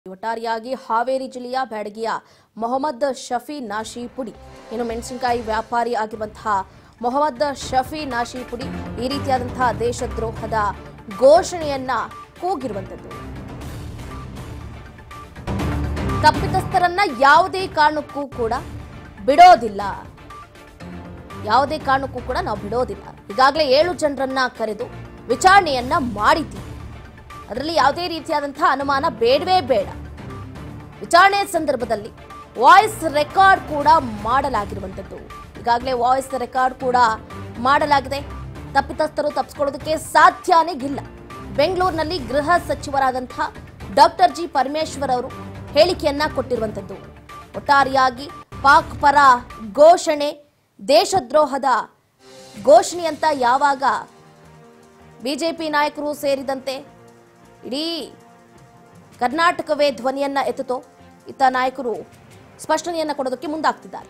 ಒಟ್ಟಾರೆಯಾಗಿ ಹಾವೇರಿ ಜಿಲ್ಲೆಯ ಬ್ಯಾಡಗಿಯ ಮೊಹಮ್ಮದ್ ಶಫಿ ನಾಶಿ ಪುಡಿ ಇನ್ನು ಮೆಣಸಿನಕಾಯಿ ವ್ಯಾಪಾರಿ ಆಗಿರುವಂತಹ ಮೊಹಮ್ಮದ್ ಶಫಿ ನಾಶಿ ಪುಡಿ ಈ ರೀತಿಯಾದಂತಹ ದೇಶದ್ರೋಹದ ಘೋಷಣೆಯನ್ನ ಕೂಗಿರುವಂಥದ್ದು ತಪ್ಪಿತಸ್ಥರನ್ನ ಯಾವುದೇ ಕಾರಣಕ್ಕೂ ಕೂಡ ಬಿಡೋದಿಲ್ಲ ಯಾವುದೇ ಕಾರಣಕ್ಕೂ ಕೂಡ ನಾವು ಬಿಡೋದಿಲ್ಲ ಈಗಾಗಲೇ ಏಳು ಜನರನ್ನ ಕರೆದು ವಿಚಾರಣೆಯನ್ನ ಮಾಡಿದ್ದೀವಿ ಅದರಲ್ಲಿ ಯಾವುದೇ ರೀತಿಯಾದಂತಹ ಅನುಮಾನ ಬೇಡವೇ ಬೇಡ ವಿಚಾರಣೆ ಸಂದರ್ಭದಲ್ಲಿ ವಾಯ್ಸ್ ರೆಕಾರ್ಡ್ ಕೂಡ ಮಾಡಲಾಗಿರುವಂಥದ್ದು ಈಗಾಗಲೇ ವಾಯ್ಸ್ ರೆಕಾರ್ಡ್ ಕೂಡ ಮಾಡಲಾಗಿದೆ ತಪ್ಪಿತಸ್ಥರು ತಪ್ಪಿಸ್ಕೊಳ್ಳೋದಕ್ಕೆ ಸಾಧ್ಯನೇ ಇಲ್ಲ ಬೆಂಗಳೂರಿನಲ್ಲಿ ಗೃಹ ಸಚಿವರಾದಂತಹ ಡಾಕ್ಟರ್ ಜಿ ಪರಮೇಶ್ವರ್ ಅವರು ಹೇಳಿಕೆಯನ್ನ ಕೊಟ್ಟಿರುವಂಥದ್ದು ಒಟ್ಟಾರೆಯಾಗಿ ಪಾಕ್ ಪರ ಘೋಷಣೆ ದೇಶದ್ರೋಹದ ಘೋಷಣೆ ಅಂತ ಯಾವಾಗ ಬಿಜೆಪಿ ನಾಯಕರು ಸೇರಿದಂತೆ ಇಡೀ ಕರ್ನಾಟಕವೇ ಧ್ವನಿಯನ್ನ ಎತ್ತುತ್ತೋ ಇತ್ತ ನಾಯಕರು ಸ್ಪಷ್ಟನೆಯನ್ನ ಕೊಡೋದಕ್ಕೆ ಮುಂದಾಗ್ತಿದ್ದಾರೆ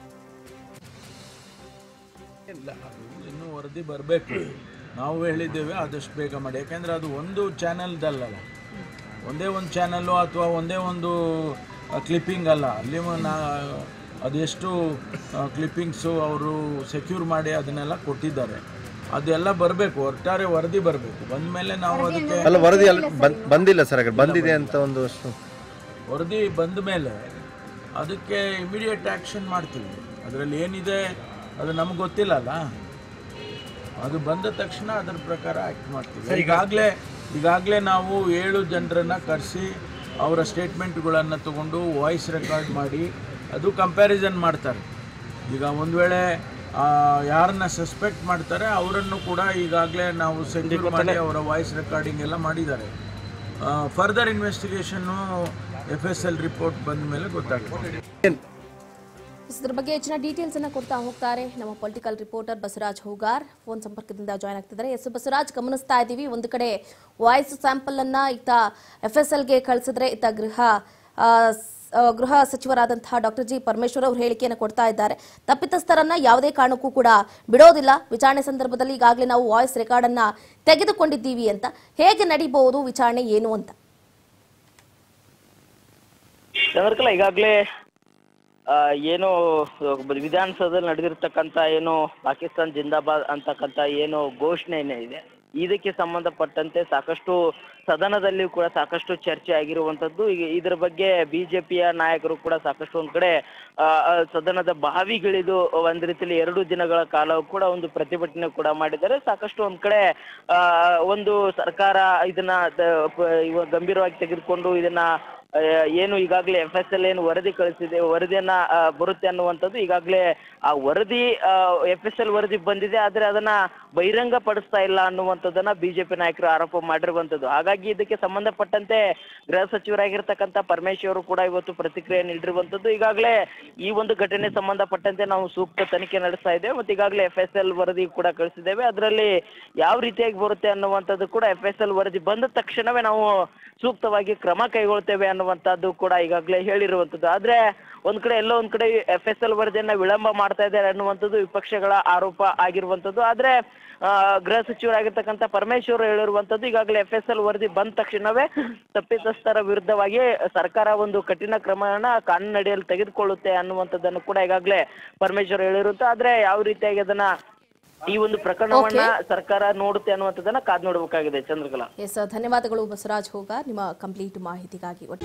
ಇಲ್ಲ ಅದು ಇನ್ನೂ ವರದಿ ಬರಬೇಕು ನಾವು ಹೇಳಿದ್ದೇವೆ ಆದಷ್ಟು ಬೇಗ ಮಾಡಿ ಯಾಕೆಂದರೆ ಅದು ಒಂದು ಚಾನಲ್ದಲ್ಲಲ್ಲ ಒಂದೇ ಒಂದು ಚಾನಲ್ಲು ಅಥವಾ ಒಂದೇ ಒಂದು ಕ್ಲಿಪ್ಪಿಂಗ್ ಅಲ್ಲ ಅಲ್ಲಿ ನಾ ಅದೆಷ್ಟು ಕ್ಲಿಪ್ಪಿಂಗ್ಸು ಅವರು ಸೆಕ್ಯೂರ್ ಮಾಡಿ ಅದನ್ನೆಲ್ಲ ಕೊಟ್ಟಿದ್ದಾರೆ ಅದೆಲ್ಲ ಬರಬೇಕು ಒಟ್ಟಾರೆ ವರದಿ ಬರಬೇಕು ಬಂದ ಮೇಲೆ ನಾವು ಅದಕ್ಕೆ ಅಲ್ಲ ವರದಿ ಅಲ್ಲಿ ಬಂದ್- ಬಂದಿಲ್ಲ ಸರ್ ಹಾಗಾದ್ರೆ ಬಂದಿದೆ ಅಂತ ಒಂದು ಅಷ್ಟು ವರದಿ ಬಂದ ಮೇಲೆ ಅದಕ್ಕೆ ಇಮಿಡಿಯೇಟ್ ಆ್ಯಕ್ಷನ್ ಮಾಡ್ತೀವಿ ಅದರಲ್ಲಿ ಏನಿದೆ ಅದು ನಮ್ಗೆ ಗೊತ್ತಿಲ್ಲಲ್ಲ ಅದು ಬಂದ ತಕ್ಷಣ ಅದರ ಪ್ರಕಾರ ಆ್ಯಕ್ಟ್ ಮಾಡ್ತೀವಿ ಈಗಾಗಲೇ ಈಗಾಗಲೇ ನಾವು ಏಳು ಜನರನ್ನು ಕರೆಸಿ ಅವರ ಸ್ಟೇಟ್ಮೆಂಟ್ಗಳನ್ನು ತಗೊಂಡು ವಾಯ್ಸ್ ರೆಕಾರ್ಡ್ ಮಾಡಿ ಅದು ಕಂಪ್ಯಾರಿಸನ್ ಮಾಡ್ತಾರೆ ಈಗ ಒಂದು ವೇಳೆ ಆ, ಯಾರನ್ನ ಸಸ್ಪೆಕ್ಟ್ ಮಾಡ್ತಾರೆ ಅವರನ್ನು ಕೂಡ ಈಗಾಗಲೇ ನಾವು ಸೆಕ್ಯೂರ್ ಮಾಡಿ ಅವರ ವಾಯ್ಸ್ ರೆಕಾರ್ಡಿಂಗ್ ಎಲ್ಲ ಮಾಡಿದ್ದಾರೆ further investigation F S L report ಬಂದ ಮೇಲೆ ಗೊತ್ತಾಗುತ್ತೆ ಇದ್ರ ಬಗ್ಗೆ ಹೆಚ್ಚಿನ ಡೀಟೇಲ್ಸ್ ಅನ್ನ ಕೊಡ್ತಾ ಹೋಗ್ತಾರೆ ನಮ್ಮ political reporter Basavaraj Hoogar phone ಸಂಪರ್ಕದಿಂದ ಜಾಯ್ನ್ ಆಗ್ತಿದ್ದಾರೆ ಎಸ್ ಬಸವರಾಜ್ ಗಮನಿಸ್ತಾ ಇದ್ದೀವಿ ಒಂದು ಕಡೆ ವಾಯ್ಸ್ ಸ್ಯಾಂಪಲ್ ಅನ್ನ ಇತ್ತ ಎಫ್ ಎಸ್ ಎಲ್ಗೆ ಕಳಿಸಿದ್ರೆ ಇತ್ತ ಗೃಹ ಆ, ಸ್- ಆ, ಗೃಹ ಸಚಿವರಾದಂತಹ ಡಾಕ್ಟರ್ ಜಿ ಪರಮೇಶ್ವರ್ ಅವರು ಹೇಳಿಕೆಯನ್ನು ಕೊಡ್ತಾ ಇದ್ದಾರೆ ತಪ್ಪಿತಸ್ಥರನ್ನ ಯಾವುದೇ ಕಾರಣಕ್ಕೂ ಕೂಡ ಬಿಡೋದಿಲ್ಲ ವಿಚಾರಣೆ ಸಂದರ್ಭದಲ್ಲಿ ಈಗಾಗಲೇ ನಾವು ವಾಯ್ಸ್ ರೆಕಾರ್ಡ್ ಅನ್ನ ತೆಗೆದುಕೊಂಡಿದ್ದೀವಿ ಅಂತ ಹೇಗೆ ನಡೀಬಹುದು ವಿಚಾರಣೆ ಏನು ಅಂತ ಚಂದ್ರಕಲಾ ಈಗಾಗಲೇ ಏನು ವಿಧಾನಸೌಧದಲ್ಲಿ ನಡೆದಿರ್ತಕ್ಕಂಥ ಏನು ಪಾಕಿಸ್ತಾನ್ ಜಿಂದಾಬಾದ್ ಅಂತಕ್ಕಂಥ ಏನು ಘೋಷಣೆ ಏನಿದೆ ಇದಕ್ಕೆ ಸಂಬಂಧಪಟ್ಟಂತೆ ಸಾಕಷ್ಟು ಸದನದಲ್ಲಿ ಕೂಡ ಸಾಕಷ್ಟು ಚರ್ಚೆ ಆಗಿರುವಂಥದ್ದು ಈಗ ಇದರ ಬಗ್ಗೆ ಬಿಜೆಪಿಯ ನಾಯಕರು ಕೂಡ ಸಾಕಷ್ಟು ಒಂದ್ ಕಡೆ ಆ, ಆ, ಸದನದ ಬಾವಿಗಿಳಿದು ಒಂದ್ ರೀತಿಯಲ್ಲಿ ಎರಡು ದಿನಗಳ ಕಾಲ ಕೂಡ ಒಂದು ಪ್ರತಿಭಟನೆ ಕೂಡ ಮಾಡಿದ್ದಾರೆ ಸಾಕಷ್ಟು ಒಂದ್ ಕಡೆ ಆ, ಒಂದು ಸರ್ಕಾರ ಇದನ್ನ ದ- ಪ- ಇವ ಗಂಭೀರವಾಗಿ ತೆಗೆದುಕೊಂಡು ಇದನ್ನ ಆ, ಏನು ಈಗಾಗಲೇ ಎಫ್ ಎಸ್ ಎಲ್ ಏನು ವರದಿ ಕಳಿಸಿದೆ ವರದಿಯನ್ನ ಆ, ಬರುತ್ತೆ ಅನ್ನುವಂಥದ್ದು ಈಗಾಗಲೇ ಆ ವರದಿ ಎಫ್ ಎಸ್ ಎಲ್ ವರದಿ ಬಂದಿದೆ ಆದ್ರೆ ಅದನ್ನ ಬಹಿರಂಗ ಪಡಿಸ್ತಾ ಇಲ್ಲ ಅನ್ನುವಂಥದ್ದನ್ನ ಬಿಜೆಪಿ ನಾಯಕರು ಆರೋಪ ಮಾಡಿರುವಂಥದ್ದು ಹಾಗಾಗಿ ಇದಕ್ಕೆ ಸಂಬಂಧಪಟ್ಟಂತೆ ಗೃಹ ಸಚಿವರಾಗಿರ್ತಕ್ಕಂಥ ಪರಮೇಶ್ವರ್ ಅವರು ಕೂಡ ಇವತ್ತು ಪ್ರತಿಕ್ರಿಯೆ ನೀಡಿರುವಂಥದ್ದು ಈಗಾಗಲೇ ಈ ಒಂದು ಘಟನೆ ಸಂಬಂಧಪಟ್ಟಂತೆ ನಾವು ಸೂಕ್ತ ತನಿಖೆ ನಡೆಸ್ತಾ ಇದ್ದೇವೆ ಮತ್ತು ಈಗಾಗಲೇ ಎಫ್ ಎಸ್ ಎಲ್ ವರದಿ ಕೂಡ ಕಳಿಸಿದ್ದೇವೆ ಅದರಲ್ಲಿ ಯಾವ ರೀತಿಯಾಗಿ ಬರುತ್ತೆ ಅನ್ನುವಂಥದ್ದು ಕೂಡ ಎಫ್ ಎಸ್ ಎಲ್ ವರದಿ ಬಂದ ತಕ್ಷಣವೇ ನಾವು ಸೂಕ್ತವಾಗಿ ಕ್ರಮ ಕೈಗೊಳ್ತೇವೆ ಅನ್ನುವಂಥದ್ದು ಕೂಡ ಈಗಾಗಲೇ ಹೇಳಿರುವಂಥದ್ದು ಆದ್ರೆ ಒಂದ್ ಕಡೆ ಎಲ್ಲೋ ಒಂದ್ ಕಡೆ ಎಫ್ ಎಸ್ ಎಲ್ ವರದಿಯನ್ನ ವಿಳಂಬ ಮಾಡ್ತಾ ಇದ್ದಾರೆ ಅನ್ನುವಂಥದ್ದು ವಿಪಕ್ಷಗಳ ಆರೋಪ ಆಗಿರುವಂಥದ್ದು ಆದ್ರೆ ಆ, ಗೃಹ ಸಚಿವರಾಗಿರ್ತಕ್ಕಂಥ ಪರಮೇಶ್ವರ್ ಹೇಳಿರುವಂಥದ್ದು ಈಗಾಗಲೇ ಎಫ್ ಎಸ್ ಎಲ್ ವರದಿ ಬಂದ ತಕ್ಷಣವೇ ತಪ್ಪಿತಸ್ಥರ ವಿರುದ್ಧವಾಗಿ ಸರ್ಕಾರ ಒಂದು ಕಠಿಣ ಕ್ರಮವನ್ನ ಕಾನೂನಡಿಯಲ್ಲಿ ತೆಗೆದುಕೊಳ್ಳುತ್ತೆ ಅನ್ನುವಂಥದ್ದನ್ನು ಕೂಡ ಈಗಾಗಲೇ ಪರಮೇಶ್ವರ್ ಹೇಳಿರುತ್ತೆ ಆದ್ರೆ ಯಾವ ರೀತಿಯಾಗಿ ಅದನ್ನ ಈ ಒಂದು ಪ್ರಕರಣವನ್ನ ಸರ್ಕಾರ ನೋಡುತ್ತೆ ಅನ್ನುವಂಥದ್ದನ್ನ ಕಾದ್ ನೋಡ್ಬೇಕಾಗಿದೆ ಚಂದ್ರಕಲಾ ಎಸ್ ಧನ್ಯವಾದಗಳು ಬಸವರಾಜ್ ಹೋಗಾರ್ ನಿಮ್ಮ ಕಂಪ್ಲೀಟ್ ಮಾಹಿತಿಗಾಗಿ ಒಟ್ಟು